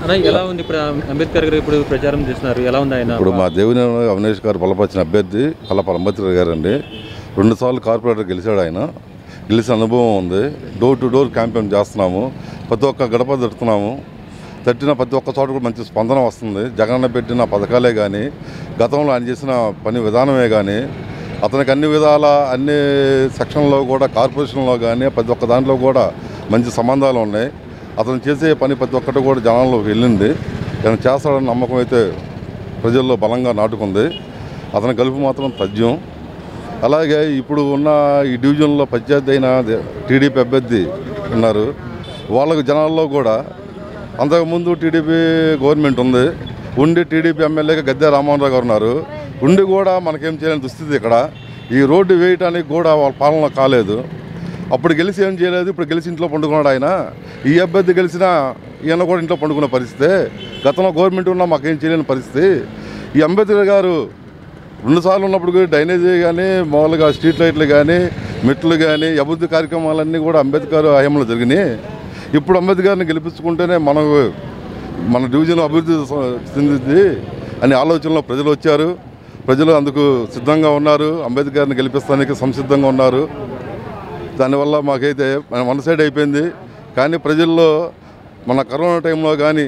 అన్న ఎలా ఉంది ఇప్పుడు అంబేద్కర్ గారు ఇప్పుడు ప్రచారం చేస్తున్నారు ఎలా ఉంది ఆయన ఇప్పుడు మా దేవుని అవినేష్ గారు బలపరిచిన అభ్యర్థి పల్లపల అంబేద్కర్ గారు అండి రెండుసార్లు కార్పొరేటర్ గెలిచాడు ఆయన గెలిచిన అనుభవం ఉంది డోర్ టు డోర్ క్యాంపెయిన్ చేస్తున్నాము ప్రతి ఒక్క గడప తడుతున్నాము తట్టిన ప్రతి ఒక్క చోట కూడా మంచి స్పందన వస్తుంది జగనన్న పెట్టిన పథకాలే కానీ గతంలో ఆయన చేసిన పని విధానమే కానీ అతనికి అన్ని విధాల అన్ని సెక్షన్లో కూడా కార్పొరేషన్లో కానీ ప్రతి ఒక్క దాంట్లో కూడా మంచి సంబంధాలు ఉన్నాయి అతను చేసే పని ప్రతి ఒక్కటి కూడా జనాల్లోకి వెళ్ళింది ఆయన చేస్తాడని నమ్మకం అయితే ప్రజల్లో బలంగా నాటుకుంది అతని గెలుపు మాత్రం తథ్యం అలాగే ఇప్పుడు ఉన్న ఈ డివిజన్లో ప్రత్యర్థి అయిన టీడీపీ అభ్యర్థి ఉన్నారు వాళ్ళకు జనాల్లో కూడా అంతకుముందు టీడీపీ గవర్నమెంట్ ఉంది ఉండి టీడీపీ ఎమ్మెల్యేగా గద్దె రామోహన్ రావు గారు ఉన్నారు ఉండి కూడా మనకేం చేయలేని దుస్థితి ఇక్కడ ఈ రోడ్డు వేయటానికి కూడా వాళ్ళ పాలన కాలేదు అప్పుడు గెలిచి ఏం చేయలేదు ఇప్పుడు గెలిచి ఇంట్లో పండుకున్నాడు ఆయన ఈ అభ్యర్థి గెలిచినా ఈయన కూడా ఇంట్లో పండుకున్న పరిస్థితి గతంలో గవర్నమెంట్ ఉన్నా మాకేం చేయలేని పరిస్థితి ఈ అంబేద్కర్ గారు రెండుసార్లు ఉన్నప్పుడు కూడా డ్రైనేజీ కానీ మామూలుగా స్ట్రీట్ లైట్లు కానీ మెట్లు కానీ అభివృద్ధి కార్యక్రమాలన్నీ కూడా అంబేద్కర్ హయాంలో జరిగినాయి ఇప్పుడు అంబేద్కర్ని గెలిపించుకుంటేనే మనకు మన డివిజన్ అభివృద్ధి స- చెందింది అనే ఆలోచనలో ప్రజలు వచ్చారు ప్రజలు అందుకు సిద్ధంగా ఉన్నారు అంబేద్కర్ని గెలిపిస్తానికి సంసిద్ధంగా ఉన్నారు దానివల్ల మాకైతే మన వన్ సైడ్ అయిపోయింది కానీ ప్రజల్లో మన కరోనా టైంలో కానీ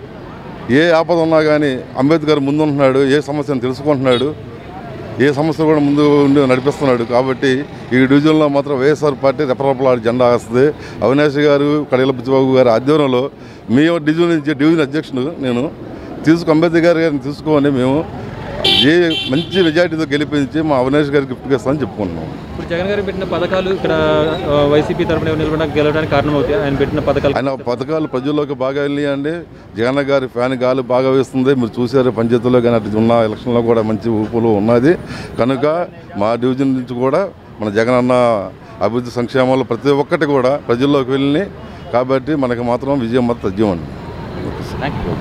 ఏ ఆపద ఉన్నా కానీ అంబేద్కర్ ముందుంటున్నాడు ఏ సమస్యను తెలుసుకుంటున్నాడు ఏ సమస్య కూడా ముందు ఉండి నడిపిస్తున్నాడు కాబట్టి ఈ డివిజన్లో మాత్రం వైఎస్ఆర్ పార్టీ రెపరెపలాడి జెండా వేస్తుంది అవినాష్ గారు కడియల బుచ్చిబాబు గారి ఆధ్వర్యంలో మీ డివిజన్ నుంచి డివిజన్ అధ్యక్షుడు నేను తీసుకు అంబేద్కర్ గారిని తీసుకొని మేము ఏ మంచి మెజార్టీతో గెలిపించి మా అవినాష్ గారికి గిఫ్ట్ ఇస్తామని చెప్పుకుంటున్నాం ఇప్పుడు జగన్ గారు పెట్టిన పథకాలు ఇక్కడ ఆ, వైసీపీ తరఫున నిలబడడానికి గెలవడానికి కారణం అవుతాయి ఆయన పెట్టిన పథకాలు ఆయన పథకాలు ప్రజల్లోకి బాగా వెళ్ళినాయండి జగన్ గారి ఫ్యాన్ గాలి బాగా వేస్తుంది మీరు చూసారు పంచాయతీలో కానీ అటు ఉన్న ఎలక్షన్లో కూడా మంచి ఊపులు ఉన్నది కనుక మా డివిజన్ నుంచి కూడా మన జగన్ అన్న అభివృద్ధి సంక్షేమాలు ప్రతి ఒక్కటి కూడా ప్రజల్లోకి వెళ్ళినాయి కాబట్టి మనకి మాత్రం విజయం మాత్రం తథ్యం అండి థ్యాంక్ యూ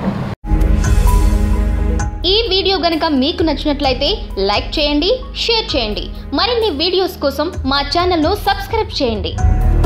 ఈ వీడియో గనుక మీకు నచ్చినట్లయితే లైక్ చేయండి షేర్ చేయండి మరిన్ని వీడియోస్ కోసం మా ఛానల్ను సబ్స్క్రైబ్ చేయండి